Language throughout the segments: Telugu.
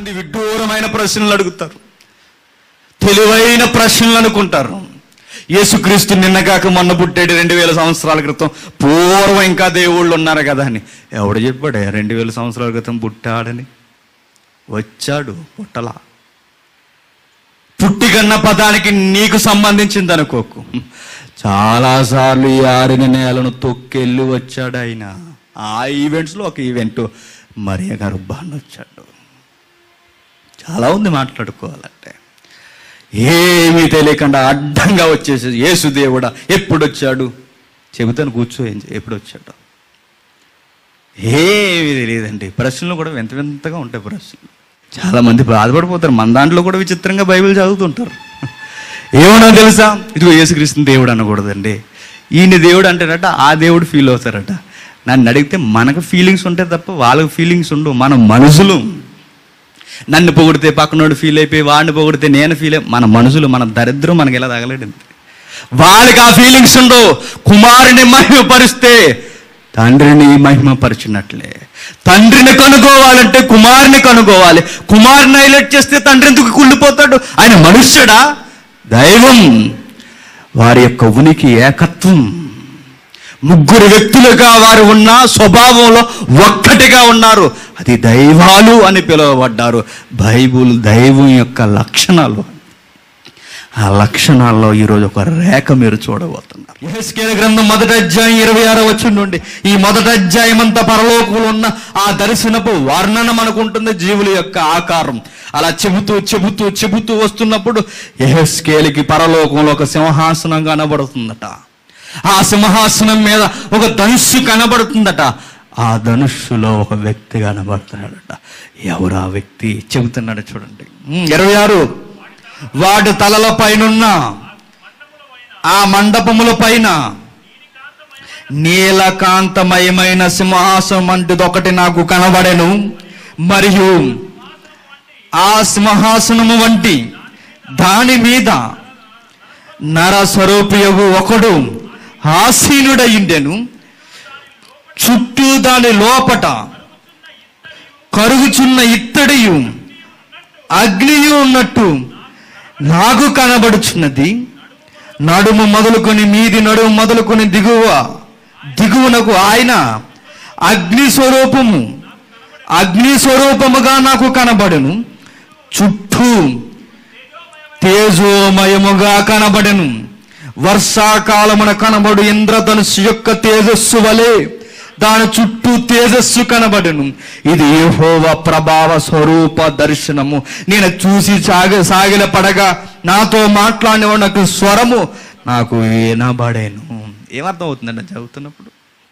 మంది విడ్డూరమైన ప్రశ్నలు అడుగుతారు తెలివైన ప్రశ్నలు అనుకుంటారు యేసుక్రీస్తు నిన్నగాక మొన్న పుట్టాడు రెండు వేల సంవత్సరాల క్రితం పూర్వం ఇంకా దేవుళ్ళు ఉన్నారు కదా అని ఎవడు చెప్పాడు రెండు వేల సంవత్సరాల క్రితం పుట్టాడని వచ్చాడు పుట్టలా పుట్టికన్న పదానికి నీకు సంబంధించింది అనుకోకు చాలాసార్లు ఈ ఆరిన నేలను తొక్కెళ్ళి వచ్చాడు ఆయన ఆ ఈవెంట్స్లో ఒక ఈవెంట్ మరియ గర్భాన్ని వచ్చాడు చాలా ఉంది మాట్లాడుకోవాలంటే ఏమీ తెలియకుండా అడ్డంగా వచ్చేసి యేసు దేవుడా ఎప్పుడు వచ్చాడు చెబుతాను కూర్చో ఏం చే- ఎప్పుడు వచ్చాడు ఏమీ తెలియదండి ప్రశ్నలు కూడా వింత వింతగా ఉంటాయి ప్రశ్నలు చాలా మంది బాధపడిపోతారు మన దాంట్లో కూడా విచిత్రంగా బైబిల్ చదువుతుంటారు ఏమన్నా తెలుసా ఇదిగో యేసుక్రీస్తు దేవుడు అనకూడదండి ఈయన దేవుడు అంటారట ఆ దేవుడు ఫీల్ అవుతారట నన్ను అడిగితే మనకు ఫీలింగ్స్ ఉంటాయి తప్ప వాళ్ళకి ఫీలింగ్స్ ఉండవు మన మనుషులు నన్ను పొగిడితే పక్కనోడు ఫీల్ అయిపోయి వాడిని పొగిడితే నేను ఫీల్ అయి మన మనుషులు మన దరిద్రం మనకి ఎలా తగలడింది వాళ్ళకి ఆ ఫీలింగ్స్ ఉండవు కుమారుని మహిమపరిస్తే తండ్రిని మహిమపరిచినట్లే తండ్రిని కనుగోవాలంటే కుమారుని కనుగోవాలి కుమారుని హైలైట్ చేస్తే తండ్రి ఎందుకు కుళ్ళిపోతాడు ఆయన మనుష్యుడా దైవం వారి యొక్క ఉనికి ఏకత్వం ముగ్గురు వ్యక్తులుగా వారు ఉన్న స్వభావంలో ఒక్కటిగా ఉన్నారు అది దైవాలు అని పిలువబడ్డారు బైబుల్ దైవం యొక్క లక్షణాలు ఆ లక్షణాల్లో ఈరోజు ఒక రేఖ మీరు చూడబోతున్నారు యెహెజ్కేలు గ్రంథం మొదటి అధ్యాయం ఇరవై ఆరో వచ్చి నుండి ఈ మొదటి అధ్యాయం అంతా పరలోకంలో ఉన్న ఆ దర్శనపు వర్ణన మనకుంటుంది జీవుల యొక్క ఆకారం అలా చెబుతూ చెబుతూ చెబుతూ వస్తున్నప్పుడు యెహెజ్కేలుకి పరలోకంలో ఒక సింహాసనం కనబడుతుందట ఆ సింహాసనం మీద ఒక ధనుస్సు కనబడుతుందట ఆ ధనుస్సులో ఒక వ్యక్తి కనబడుతున్నాడట ఎవరు ఆ వ్యక్తి చెబుతున్నాడు చూడండి ఉమ్, ఇరవై ఆరు వాడి తలల పైనున్న ఆ మండపముల పైన నీలకాంతమయమైన సింహాసనం వంటిదొకటి నాకు కనబడెను మరియు ఆ సింహాసనము వంటి దాని మీద నరస్వరూపియగు ఒకడు ఆసీనుడయిండెను చుట్టూ దాని లోపట కరుగుచున్న ఇత్తడియు అగ్నియు ఉన్నట్టు నాకు కనబడుచున్నది నడుము మొదలుకొని మీది నడుము మొదలుకొని దిగువ దిగువనకు ఆయన అగ్ని స్వరూపము అగ్ని స్వరూపముగా నాకు కనబడును చుట్టూ తేజోమయముగా కనబడెను వర్షాకాలమున కనబడు ఇంద్రధనుస్సు యొక్క తేజస్సు వలె దాని చుట్టూ తేజస్సు కనబడెను ఇది యెహోవ ప్రభావ స్వరూప దర్శనము నేను చూసి సాగ సాగిల పడగా నాతో మాట్లాడిన నాకు స్వరము నాకు వినబడేను ఏమర్థం అవుతుందండి అది చదువుతున్నప్పుడు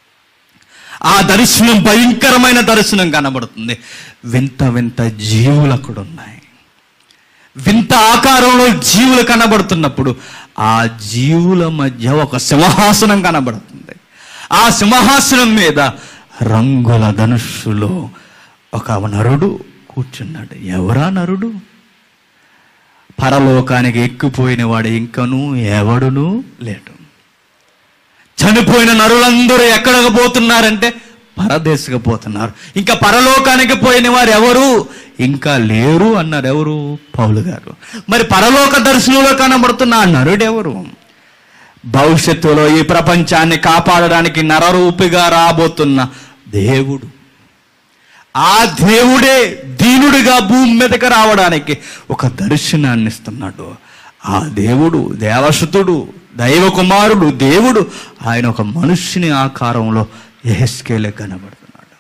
ఆ దర్శనం భయంకరమైన దర్శనం కనబడుతుంది వింత వింత జీవులు అక్కడ ఉన్నాయి వింత ఆకారంలో జీవులు కనబడుతున్నప్పుడు ఆ జీవుల మధ్య ఒక సింహాసనం కనబడుతుంది ఆ సింహాసనం మీద రంగుల ధనుస్సులో ఒక నరుడు కూర్చున్నాడు ఎవరా నరుడు పరలోకానికి ఎక్కిపోయిన వాడు ఇంకను ఎవడును లేడు చనిపోయిన నరులందరూ ఎక్కడికి పోతున్నారంటే పరదేశకు పోతున్నారు ఇంకా పరలోకానికి పోయిన వారు ఎవరు ఇంకా లేరు అన్నారు ఎవరు పౌలు గారు మరి పరలోక దర్శనంలో కనబడుతున్న ఆ నరుడెవరు భవిష్యత్తులో ఈ ప్రపంచాన్ని కాపాడడానికి నరరూపిగా రాబోతున్న దేవుడు ఆ దేవుడే దీనుడిగా భూమి మీదకి రావడానికి ఒక దర్శనాన్ని ఇస్తున్నాడు ఆ దేవుడు దేవసుతుడు దైవ కుమారుడు దేవుడు ఆయన ఒక మనుష్యుని ఆకారంలో ఎహెస్కేలే కనబడుతున్నాడు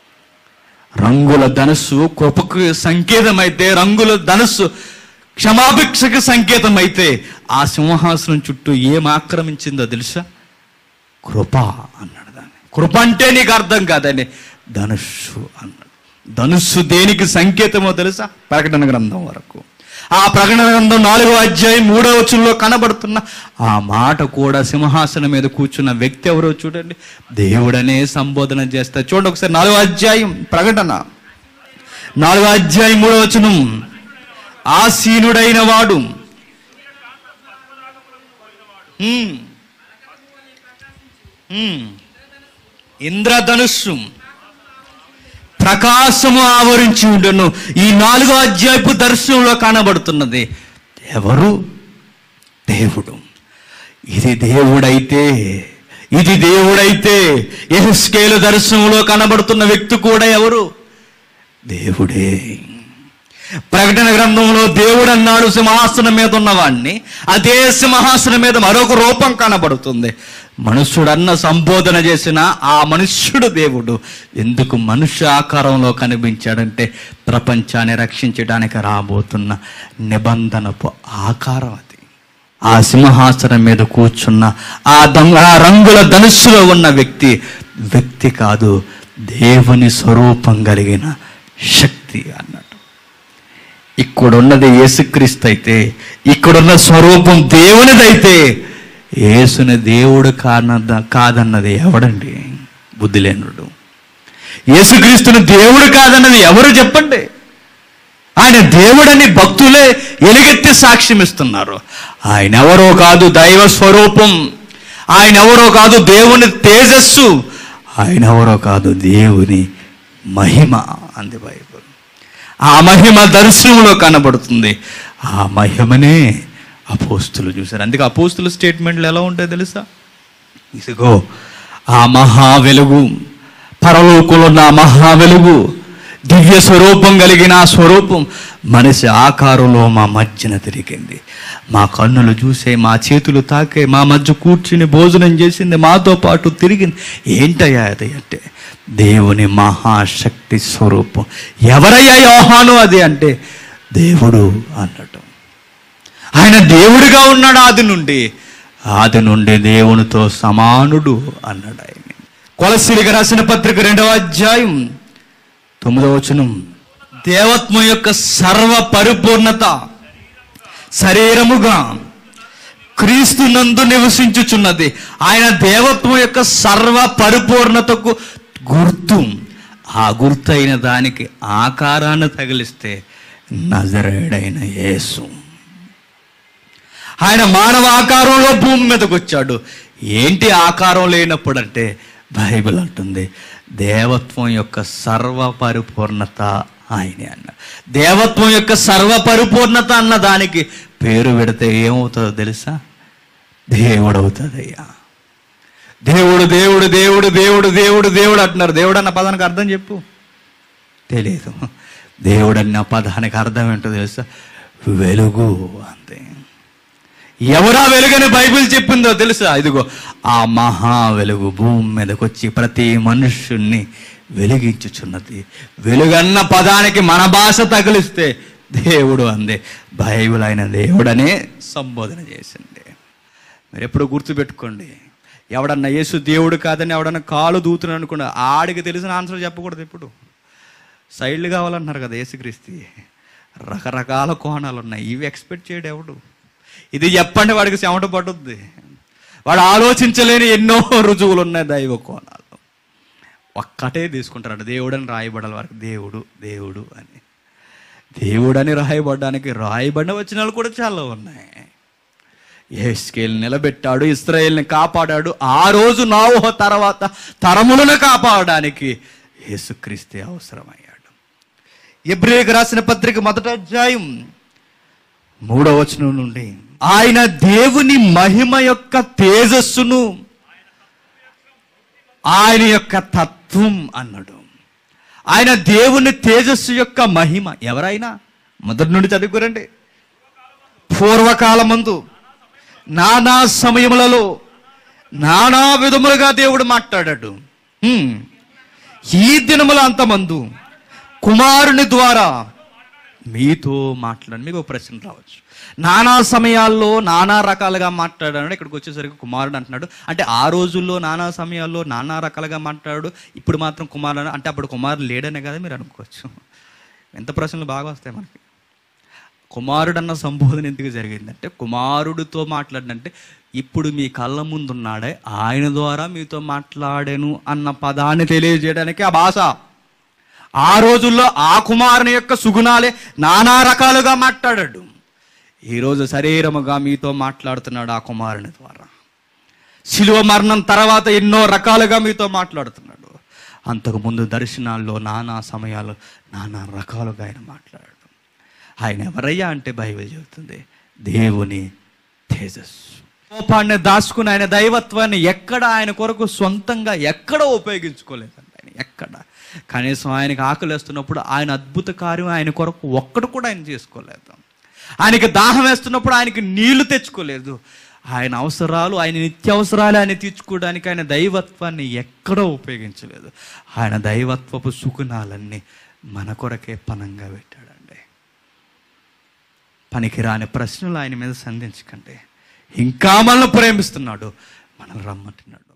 రంగుల ధనుస్సు కృపకు సంకేతమైతే రంగుల ధనుస్సు క్షమాభిక్షకు సంకేతం అయితే ఆ సింహాసనం చుట్టూ ఏం ఆక్రమించిందో తెలుసా కృప అన్నాడు దాన్ని కృప అంటే నీకు అర్థం కాదని ధనుస్సు అన్నాడు ధనుస్సు దేనికి సంకేతమో తెలుసా ప్రకటన గ్రంథం వరకు ఆ ప్రకటన గ్రంథం నాలుగో అధ్యాయం మూడో వచనంలో కనబడుతున్న ఆ మాట కూడా సింహాసనం మీద కూర్చున్న వ్యక్తి ఎవరో చూడండి దేవుడనే సంబోధన చేస్తారు చూడండి ఒకసారి నాలుగో అధ్యాయం ప్రకటన నాలుగో అధ్యాయం మూడో వచనం ఆసీనుడైన వాడు హ్మ్. హ్మ్. ఇంద్రధనుస్సు ప్రకాశము ఆవరించి ఉండను ఈ నాలుగో అధ్యాయపు దర్శనంలో కనబడుతున్నది ఎవరు దేవుడు ఇది దేవుడైతే ఇది దేవుడైతే ఎహెస్కేలు దర్శనంలో కనబడుతున్న వ్యక్తి కూడా ఎవరు దేవుడే ప్రకటన గ్రంథంలో దేవుడు అన్నాడు సింహాసనం మీద ఉన్నవాణ్ణి అదే సింహాసనం మీద మరొక రూపం కనబడుతుంది మనుష్యుడన్న సంబోధన చేసిన ఆ మనుష్యుడు దేవుడు ఎందుకు మనుష్య ఆకారంలో కనిపించాడంటే ప్రపంచాన్ని రక్షించడానికి రాబోతున్న నిబంధనపు ఆకారం అది ఆ సింహాసనం మీద కూర్చున్న ఆ దంగ ఆ రంగుల ధనుస్సులో ఉన్న వ్యక్తి వ్యక్తి కాదు దేవుని స్వరూపం కలిగిన శక్తి అన్నట్టు ఇక్కడున్నది యేసుక్రీస్తు అయితే ఇక్కడున్న స్వరూపం దేవునిదైతే యేసుని దేవుడు కానద కాదన్నది ఎవడండి బుద్ధి లేనుడు యేసుక్రీస్తుని దేవుడు కాదన్నది ఎవరు చెప్పండి ఆయన దేవుడని భక్తులే ఎలుగెత్తి సాక్ష్యం ఇస్తున్నారు ఆయన ఎవరో కాదు దైవ స్వరూపం ఆయన ఎవరో కాదు దేవుని తేజస్సు ఆయన ఎవరో కాదు దేవుని మహిమ అంది బైబుల్ ఆ మహిమ దర్శనంలో కనబడుతుంది ఆ మహిమనే అపోస్తులు చూశారు అందుకే అపోస్తుల స్టేట్మెంట్లు ఎలా ఉంటాయో తెలుసా ఇదిగో ఆ మహా వెలుగు పరలోకంలో ఉన్న ఆ మహా వెలుగు దివ్య స్వరూపం కలిగిన ఆ స్వరూపం మనిషి ఆకారంలో మా మధ్యన తిరిగింది మా కన్నులు చూసే మా చేతులు తాకే మా మధ్య కూర్చుని భోజనం చేసింది మాతో పాటు తిరిగింది ఏంటయ్యా అది అంటే దేవుని మహాశక్తి స్వరూపం ఎవరయ్యా యోహాను అది అంటే దేవుడు అన్నట్టు ఆయన దేవుడిగా ఉన్నాడు ఆది నుండి ఆది నుండి దేవునితో సమానుడు అన్నాడు ఆయన కొలసిలిగా రాసిన పత్రిక రెండవ అధ్యాయం తొమ్మిదవ వచనం దేవత్వం యొక్క సర్వ పరిపూర్ణత శరీరముగా క్రీస్తు నందు నివసించుచున్నది ఆయన దేవత్వం యొక్క సర్వ పరిపూర్ణతకు గుర్తు ఆ గుర్తు అయిన దానికి ఆకారాన్ని తగిలిస్తే నజరేడైన యేసు ఆయన మానవ ఆకారంలో భూమి మీదకి వచ్చాడు ఏంటి ఆకారం లేనప్పుడు అంటే బైబిల్ అంటుంది దేవత్వం యొక్క సర్వ పరిపూర్ణత ఆయనే అన్న దేవత్వం యొక్క సర్వ పరిపూర్ణత అన్న దానికి పేరు పెడితే ఏమవుతుందో తెలుసా దేవుడు అవుతుందయ్యా దేవుడు దేవుడు దేవుడు దేవుడు దేవుడు దేవుడు అంటున్నారు దేవుడు అన్న పదానికి అర్థం చెప్పు తెలియదు దేవుడు అన్న పదానికి అర్థం ఏంటో తెలుసా వెలుగు అంతే ఎవరా వెలుగని బైబిల్ చెప్పిందో తెలుసా ఇదిగో ఆ మహా వెలుగు భూమి మీదకి వచ్చి ప్రతి మనుష్యుణ్ణి వెలిగించుచున్నది వెలుగన్న పదానికి మన భాష తగిలిస్తే దేవుడు అందే బైబిల్ అయిన దేవుడనే సంబోధన చేసింది మీరు ఎప్పుడు గుర్తుపెట్టుకోండి ఎవడన్నా యేసు దేవుడు కాదని ఎవడన్నా కాలు దూతున్నాడు అనుకోండి ఆడికి తెలిసిన ఆన్సర్ చెప్పకూడదు ఇప్పుడు సైడ్లు కావాలంటున్నారు కదా యేసుక్రీస్తు రకరకాల కోణాలు ఉన్నాయి ఇవి ఎక్స్పెక్ట్ చేయడు ఎవడు ఇది చెప్పండి వాడికి చెమట పడుద్ది వాడు ఆలోచించలేని ఎన్నో రుజువులు ఉన్నాయి దైవ కోణాలు ఒక్కటే తీసుకుంటారు దేవుడని రాయబడాలి వారికి దేవుడు దేవుడు అని దేవుడని రాయబడడానికి రాయబడిన వచనాలు కూడా చాలా ఉన్నాయి ఏస్కేల్ నిలబెట్టాడు ఇస్రాయేల్ని కాపాడాడు ఆ రోజు నావోహ తర్వాత తరములను కాపాడడానికి యేసుక్రీస్తే అవసరమయ్యాడు ఎబ్రిలకు రాసిన పత్రిక మొదటి అధ్యాయం మూడవ వచనం నుండి ఆయన దేవుని మహిమ యొక్క తేజస్సును ఆయన యొక్క తత్వం అన్నాడు ఆయన దేవుని తేజస్సు యొక్క మహిమ ఎవరైనా మొదటి నుండి చదువుకోరండి పూర్వకాలమందు నానా సమయములలో నానా విధములుగా దేవుడు మాట్లాడాడు హ్మ్. ఈ దినముల అంతమందు కుమారుని ద్వారా మీతో మాట్లాడండి మీకు ఒక ప్రశ్న రావచ్చు నానా సమయాల్లో నానా రకాలుగా మాట్లాడాడు ఇక్కడికి వచ్చేసరికి కుమారుడు అంటున్నాడు అంటే ఆ రోజుల్లో నానా సమయాల్లో నానా రకాలుగా మాట్లాడు ఇప్పుడు మాత్రం కుమారుడు అంటే అప్పుడు కుమారుడు లేడనే కదా మీరు అనుకోవచ్చు ఎంత ప్రశ్నలు బాగా వస్తాయి మనకి కుమారుడు అన్న సంబోధన ఎందుకు జరిగిందంటే కుమారుడితో మాట్లాడినంటే ఇప్పుడు మీ కళ్ళ ముందున్నాడే ఆయన ద్వారా మీతో మాట్లాడాను అన్న పదాన్ని తెలియజేయడానికి ఆ భాష ఆ రోజుల్లో ఆ కుమారుని యొక్క సుగుణాలే నానా రకాలుగా మాట్లాడాడు ఈరోజు శరీరముగా మీతో మాట్లాడుతున్నాడు ఆ కుమారుని ద్వారా శిలువ మరణం తర్వాత ఎన్నో రకాలుగా మీతో మాట్లాడుతున్నాడు అంతకుముందు దర్శనాల్లో నానా సమయాలు నానా రకాలుగా ఆయన మాట్లాడాడు ఆయన ఎవరయ్యా అంటే బైబిల్ చెబుతుంది దేవుని తేజస్సు కోపాన్ని దాచుకుని ఆయన దైవత్వాన్ని ఎక్కడ ఆయన కొరకు సొంతంగా ఎక్కడ ఉపయోగించుకోలేదండి ఆయన ఎక్కడ కనీసం ఆయనకి ఆకలిస్తున్నప్పుడు ఆయన అద్భుత కార్యం ఆయన కొరకు ఒక్కడు కూడా ఆయన చేసుకోలేదు ఆయనకి దాహం వేస్తున్నప్పుడు ఆయనకి నీళ్లు తెచ్చుకోలేదు ఆయన అవసరాలు ఆయన నిత్యావసరాలు ఆయన తీర్చుకోవడానికి ఆయన దైవత్వాన్ని ఎక్కడో ఉపయోగించలేదు ఆయన దైవత్వపు సుగుణాలన్నీ మన కొరకే పనంగా పెట్టాడండి పనికిరాని ప్రశ్నలు ఆయన మీద సంధించకండి ఇంకా మనల్ని ప్రేమిస్తున్నాడు మనల్ని రమ్మంటున్నాడు